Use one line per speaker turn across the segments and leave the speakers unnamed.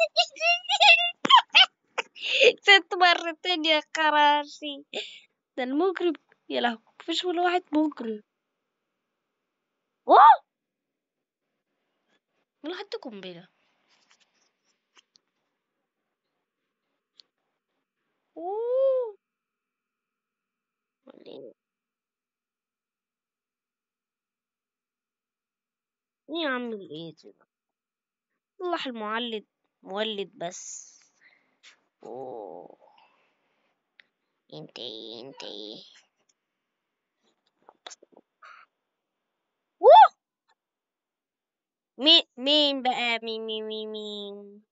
كسبت مرتين يا كراسي ده المجرم يا لهوي مفيش ولا واحد مجرم واو ولا حتى قنبلة اوه ولا ايه يا عم الايزي ده صلح المولد مولد بس اوه انتي انتي اوه مين مين بقى مين مين مين مين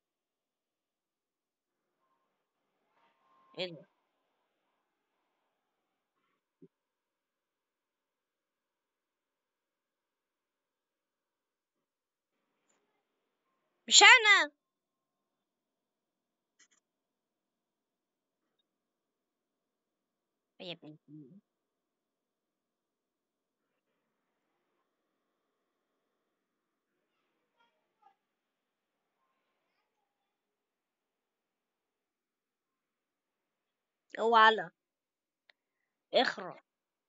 ايه ده مش انا يا ابني هو على اخرى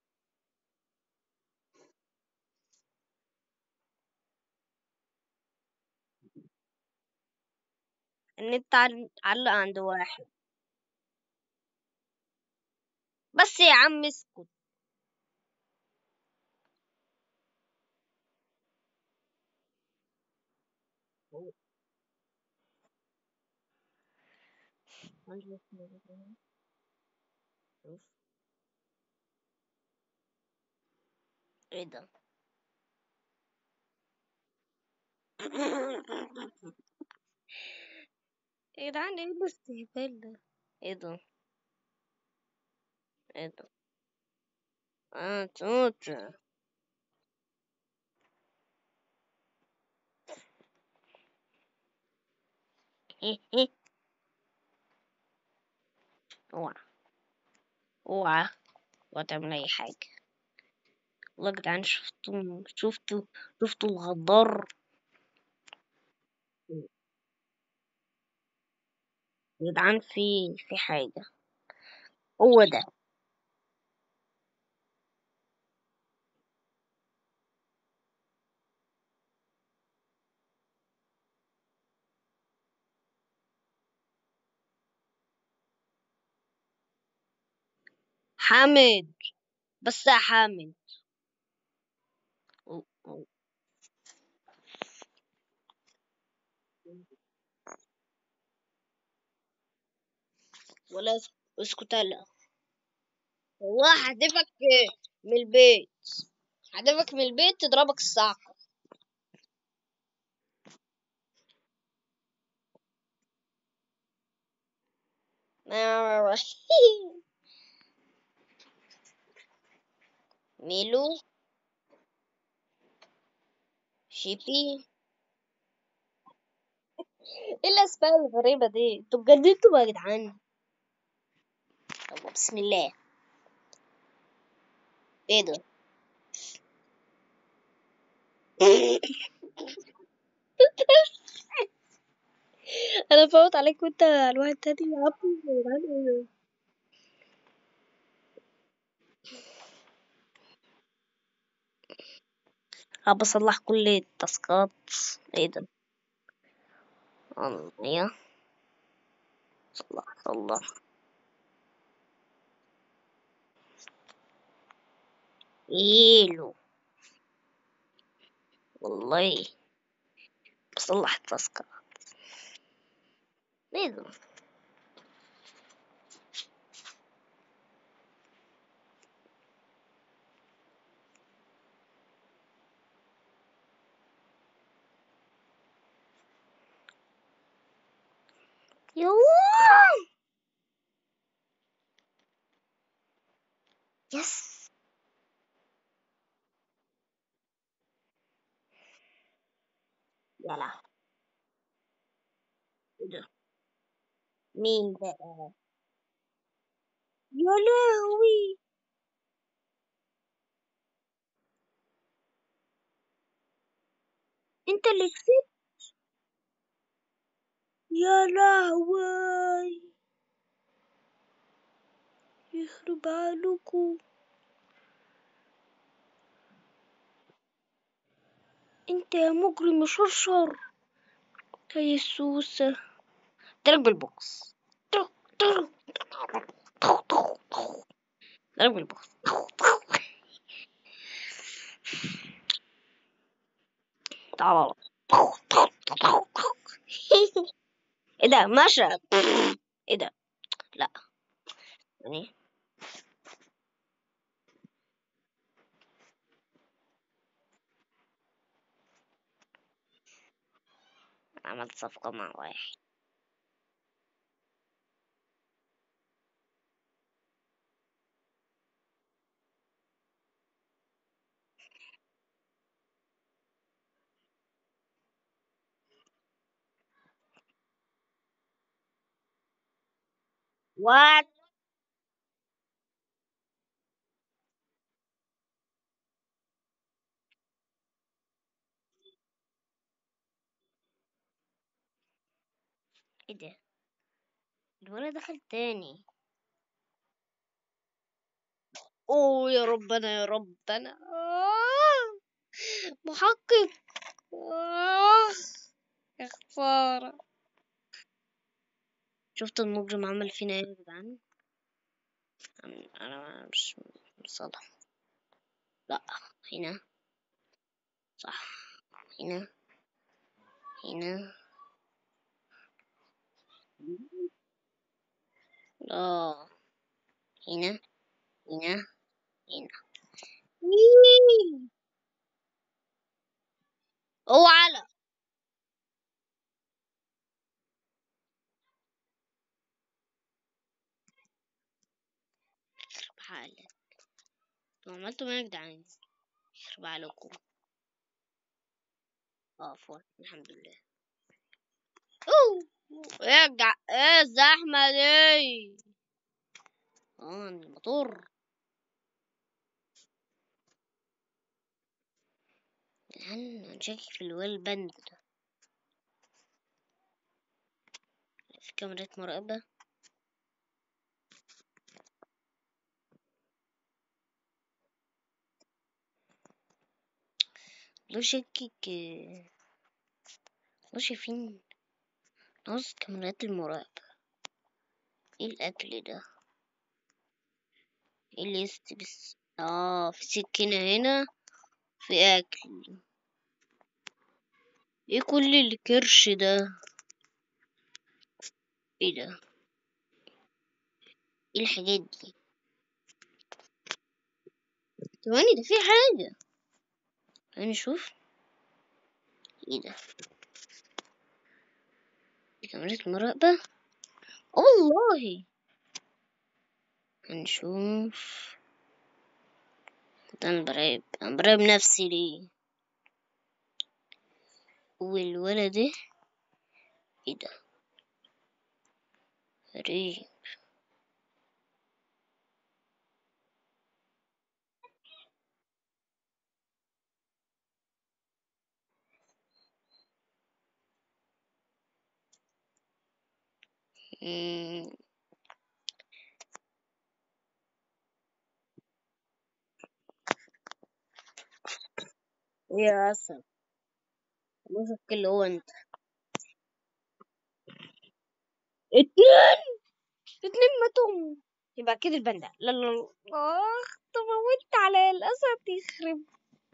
النت عل- علق عند واحد بس يا عم اسكت ايه ده يا جدعان ايه الاستهبال ده ايه ده ايه ده اه توتا ايه ايه اوعى اوعى وتعمل اي حاجة والله يا جدعان شفتوا شفتوا شفتوا الغدار يا جدعان في في حاجة هو ده حامد بس يا حامد أو- أو. ولا اس- اسكت لا والله هحذفك من البيت هحذفك من البيت تضربك الصعقة ميلو شيبي ايه الاسماء الغريبة دي انتوا اتجننتوا يا جدعان يلا بسم الله ايه ده انا فوت عليك وانت على الواحد تاني يا عم يا جدعان إيه ده؟ ابى اصلح كل التاسكات ايه ده الله صلح صلح ايلو والله بصلح التاسكات ايه ده يوه يس يلا ايه ده مين بقى يا لهوي انت اللي كسبت يا لهوي يخرب عليكم انت يا مجرم يا شرشر يا سوسة ضرب بالبوكس ضرب بالبوكس تعال ايه ده مشرب ايه ده لا يعني عملت صفقة مع واحد وات ايه ده الولد دخل تاني اوه يا ربنا يا ربنا آه. محقق آه. يا خسارة شفت المجرم عمل فينا ايه يا جدعان أنا- انا مش مصدق لا هنا صح هنا هنا اه هنا هنا هنا مين؟ هو على يخرب حالك انتوا عملتوا ايه يا جدعان يخرب عليكم اه فول الحمد لله اوه ايه الجع... ايه الزحمة دي اه الموتور هل نشكك في الويل بند ده في كاميرا مراقبة لو شكك لو شايفين ناقص كاميرات المراقبة ايه الأكل ده ايه اللي يستبس اه في سكينة هنا في أكل ايه كل الكرش ده ايه ده ايه الحاجات دي ثواني ده في حاجة خلينا نشوف ايه ده دي كاميرات مراقبة آه والله هنشوف ده انا براقب انا براقب نفسي ليه والولد ده ايه ده غريب مم. يا أسد المشكلة اللي هو انت اتنين اتنين ماتوا يبقى كده الباندا لا لا لا اخ تموت على الاسد يخرب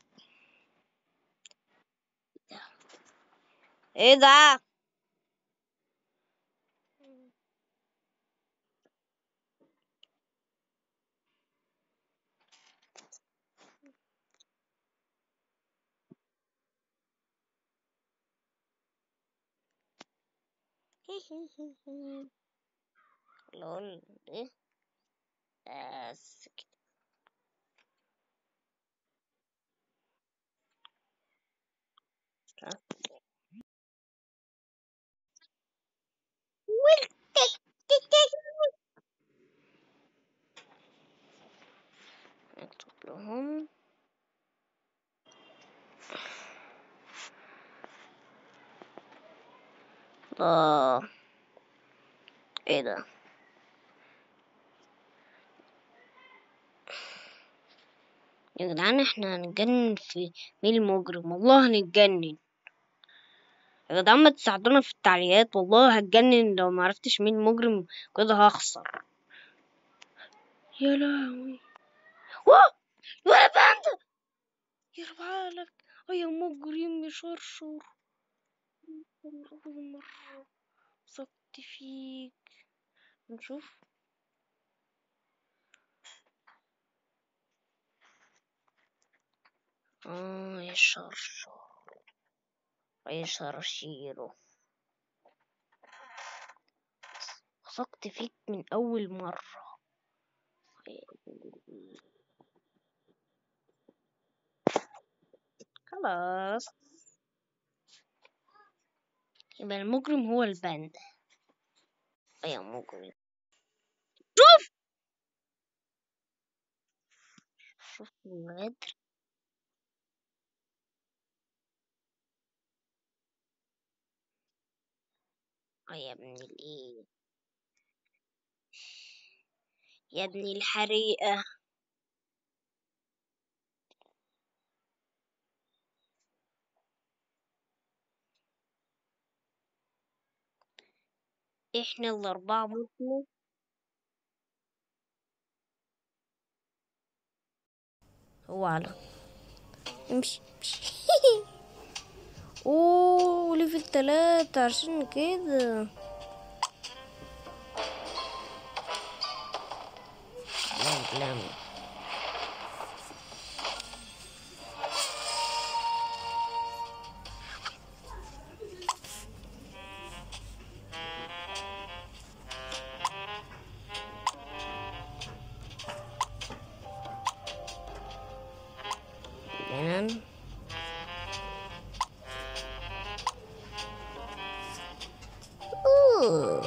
ايه ده لول ايه بس كده نكتب لهم آه ايه ده يا جدعان احنا هنتجنن في مين المجرم والله هنتجنن يا جدعان ما تساعدونا في التعليقات والله هتجنن لو معرفتش مين المجرم كده هخسر يا لهوي واه ولا باندا يرفع لك يا مجرم يا شرشر أول مرة صدت فيك نشوف آه يا شرشر يا شرشيرو وثقت فيك من أول مرة خلاص يبقى المجرم هو الباندا يا مجرم شوف شوف الغدر آه يا ابن الايه يا ابن الحريقة احنا الأربعة متنا هو على امشي امشي اوه ليفل تلاتة عشان كده لام لام Then Ooh.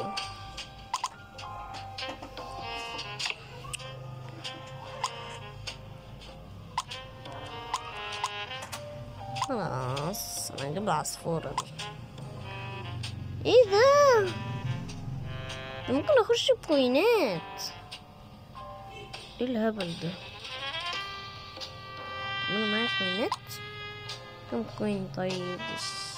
خلاص انا اجيب العصفورة دي ايه ده أنا ممكن اخش بكوينات ايه الهبل ده انا معايا كوينات كم كوين طيب بس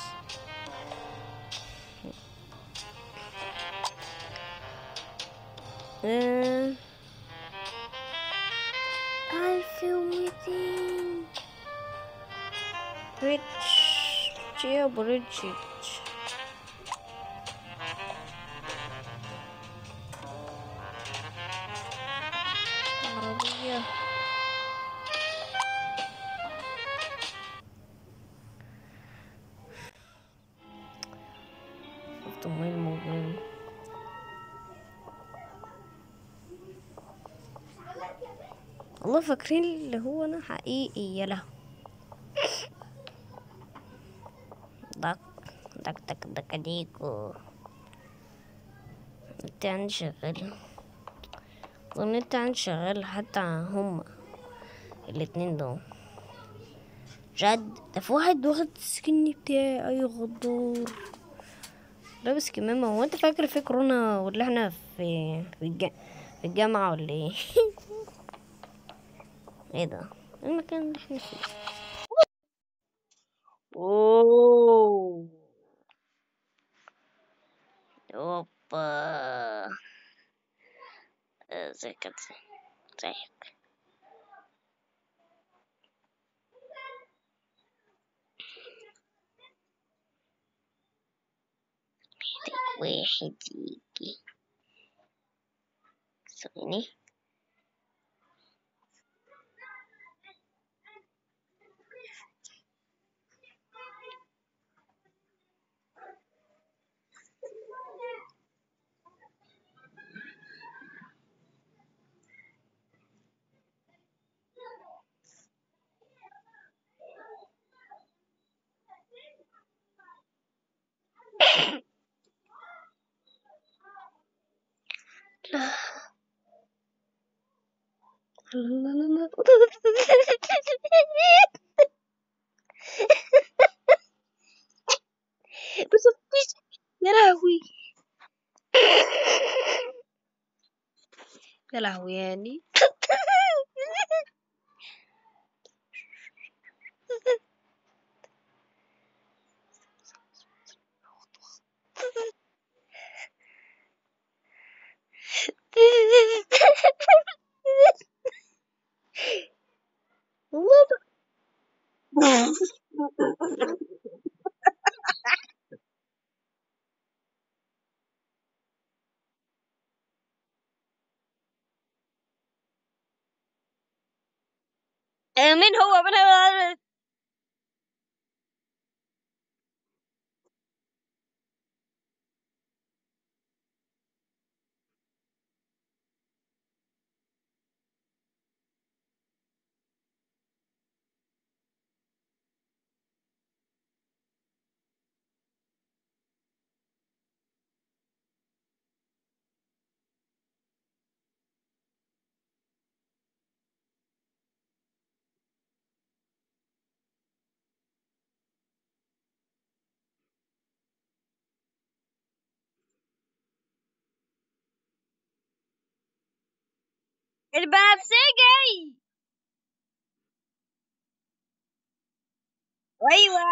آه. ألف وميتين ريتش يا بريدجت عربية شفت وين الموبايل والله فاكرين اللي هو انا حقيقي يا له دك دك دك دك ديكو انت عندي شغال اظن انت عندي شغال حتى هما الاتنين دول جد ده في واحد واخد السكن بتاعي اي غدار لابس كمامة هو انت فاكر في كورونا ولا احنا في في, الج... في الجامعة ولا ايه ايه ده إيه المكان اللي احنا فيه اوه اوبا زي كده زيك واحد يجي ثواني بس يا لهوي يا لهوي يعني والله آه، من هو من هو البنفسجي ايوه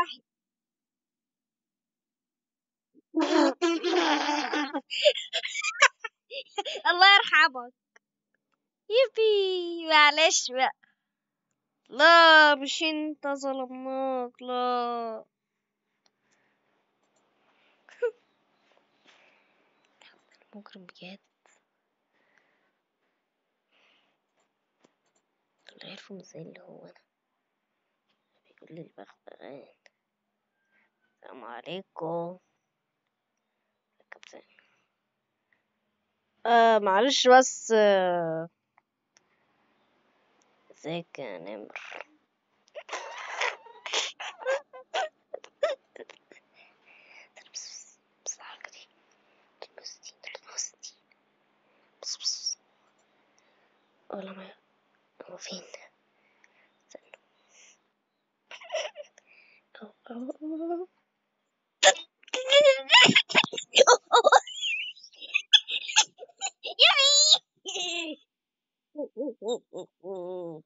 الله يرحمك يبي معلش بقى لا مش انت ظلمناك لا مجرم بجد اللي عرفوا ازاي اللي هو انا بيقول لي البغبغان السلام عليكم كابتن آه معلش بس آه، ازيك يا نمر بس بس الحركة دي بس دي بس دي بس بس ولا ما هو فين استنوا أو أو أو. يمي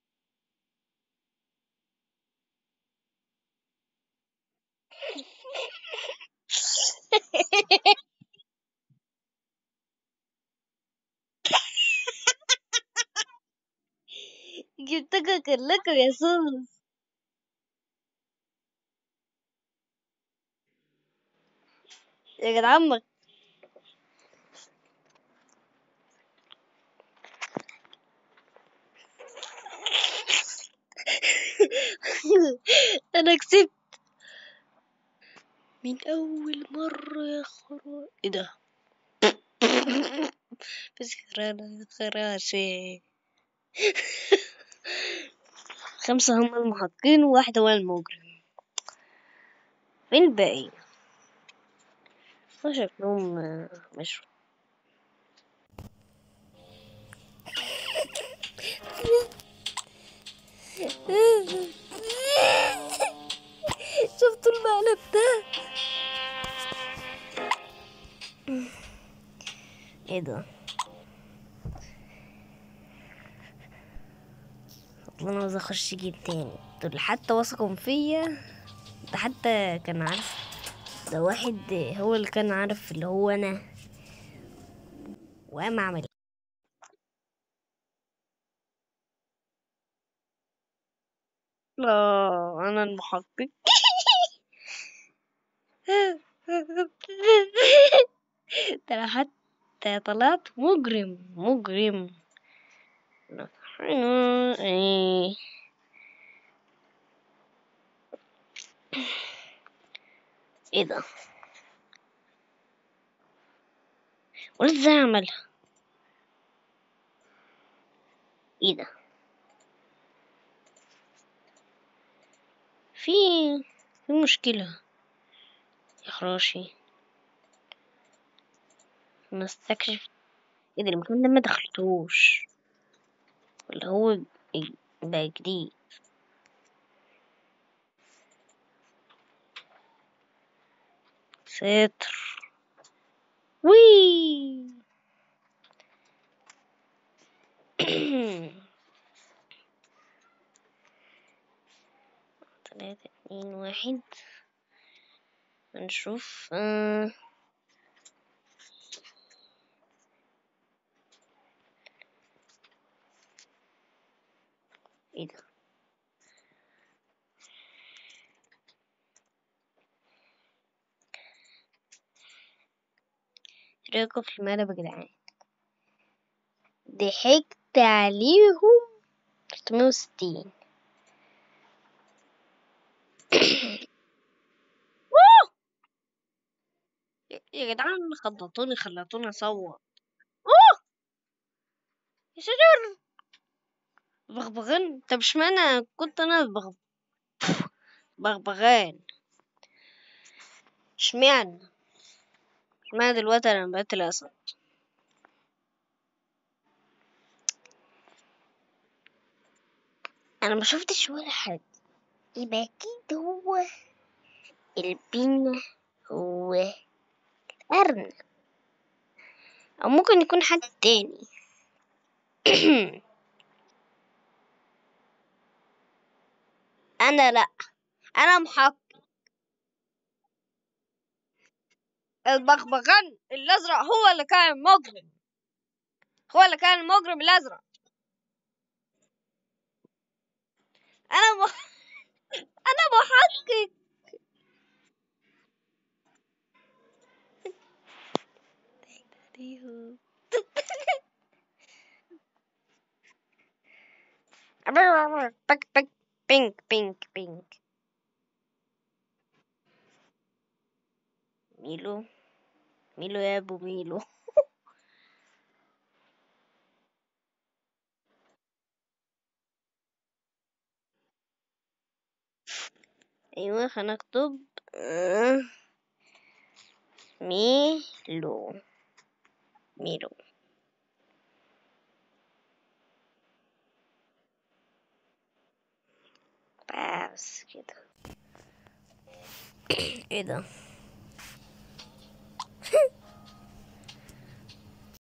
جبتكم كلكم يا سوس يا جدعان ما- انا كسبت من اول مرة يا خرا ايه ده بس خرانة خراشة خمسة هم المحققين وواحد هو المجرم فين الباقي ما شكلهم آه، مش شفتوا المقلب ده ايه ده والله انا عاوز اخش جيم تاني دول حتى وثقوا فيا ده حتى كان عارف ده واحد هو اللي كان عارف اللي هو انا وقام عمل لا انا المحقق ده انا حتى طلعت مجرم مجرم إيه. ايه ده ولا ازاي اعملها ايه ده في في مشكلة يا خراشي انا استكشف ايه ده المكان ده ما دخلتوش ولا هو بقى جديد ستر وي واحد نشوف آه ايه ده رأيكم في المقلب يا جدعان ضحكت عليهم 360 واو! يا جدعان خضتوني خلتوني اصوت اوه يا ساتر بغبغان طب اشمعنى كنت انا بغ... بغبغان اشمعنى اشمعنى دلوقتي انا بقيت الاسد انا ما شفتش ولا حد يبقى اكيد هو البينا هو الارنب او ممكن يكون حد تاني انا لا انا محقق البغبغان الازرق هو اللي كان مجرم هو اللي كان المجرم الازرق انا مح... انا محقق بك بك بينك بينك بينك ميلو ميلو يا ابو ميلو ايوه خلينا نكتب آه، ميلو ميلو بس كده ايه ده